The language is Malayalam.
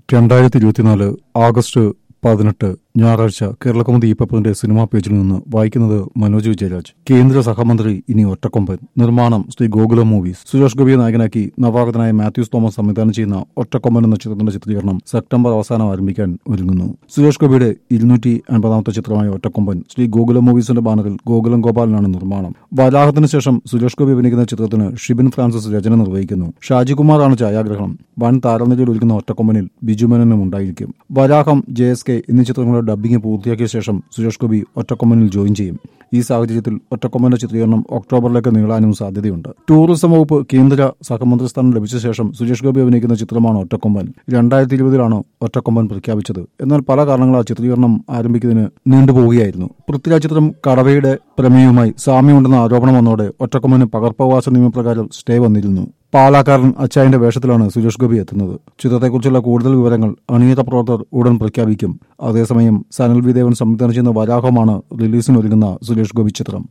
രണ്ടായിരത്തി ഇരുപത്തിനാല് ആഗസ്റ്റ് പതിനെട്ട് ഞായറാഴ്ച കേരളകൗമുദി ഇപ്പപ്പന്റെ സിനിമാ പേജിൽ നിന്ന് വായിക്കുന്നത് മനോജ് വിജയരാജ് കേന്ദ്ര സഹമന്ത്രി ഇനി ഒറ്റക്കൊമ്പൻ നിർമ്മാണം ശ്രീ ഗോകുലം മൂവീസ് സുരേഷ് ഗോപിയെ നായകനാക്കി നവാഗതനായ മാത്യൂസ് തോമസ് സംവിധാനം ചെയ്യുന്ന ഒറ്റക്കൊമ്പൻ എന്ന ചിത്രത്തിന്റെ ചിത്രീകരണം സെപ്റ്റംബർ അവസാനം ആരംഭിക്കാൻ ഒരുങ്ങുന്നു സുരേഷ് ഗോപിയുടെ ഇരുന്നൂറ്റി അൻപതാമത്തെ ചിത്രമായ ഒറ്റക്കൊമ്പൻ ശ്രീ ഗോകുലം മൂവീസിന്റെ ബാനറിൽ ഗോകുലം ഗോപാലനാണ് നിർമ്മാണം വരാഹത്തിന് ശേഷം സുരേഷ് ഗോപി അഭിനയിക്കുന്ന ചിത്രത്തിന് ഷിബിൻ ഫ്രാൻസിസ് രചന നിർവഹിക്കുന്നു ഷാജികുമാറാണ് ഛായാഗ്രഹണം വൻ താരനിരയിൽ ഒരുക്കുന്ന ഒറ്റക്കൊമ്പനിൽ ബിജുമേനനും ഉണ്ടായിരിക്കും വരാഹം ജെ എസ് കെ എന്നീ ചിത്രങ്ങളുടെ ഡബ്ബിംഗ് പൂർത്തിയാക്കിയ ശേഷം സുരേഷ് ഗോപി ഒറ്റക്കൊമ്പനിൽ ജോയിൻ ചെയ്യും ഈ സാഹചര്യത്തിൽ ഒറ്റക്കൊമ്പന്റെ ചിത്രീകരണം ഒക്ടോബറിലേക്ക് നീളാനും സാധ്യതയുണ്ട് ടൂറിസം വകുപ്പ് കേന്ദ്ര സഹമന്ത്രി സ്ഥാനം ലഭിച്ച ശേഷം സുരേഷ് ഗോപി അഭിനയിക്കുന്ന ചിത്രമാണ് ഒറ്റക്കൊമ്പൻ രണ്ടായിരത്തി ഇരുപതിലാണ് ഒറ്റക്കൊമ്പൻ പ്രഖ്യാപിച്ചത് എന്നാൽ പല കാരണങ്ങളാൽ ചിത്രീകരണം ആരംഭിക്കുന്നതിന് നീണ്ടുപോവുകയായിരുന്നു പൃഥ്വിരാജ് ചിത്രം കടവയുടെ പ്രമേയവുമായി സാമ്യമുണ്ടെന്ന ആരോപണം വന്നതോടെ ഒറ്റക്കൊമ്പന് പകർപ്പവകാശ നിയമപ്രകാരം സ്റ്റേ വന്നിരുന്നു പാലാക്കാരൻ അച്ചായന്റെ വേഷത്തിലാണ് സുരേഷ് ഗോപി എത്തുന്നത് ചിത്രത്തെക്കുറിച്ചുള്ള കൂടുതൽ വിവരങ്ങൾ അണിയറ പ്രവർത്തകർ ഉടൻ പ്രഖ്യാപിക്കും അതേസമയം സനൽ വി ദേവൻ സംവിധാനം ചെയ്യുന്ന വരാഹമാണ് റിലീസിനൊരുങ്ങുന്ന സുരേഷ് ഗോപി ചിത്രം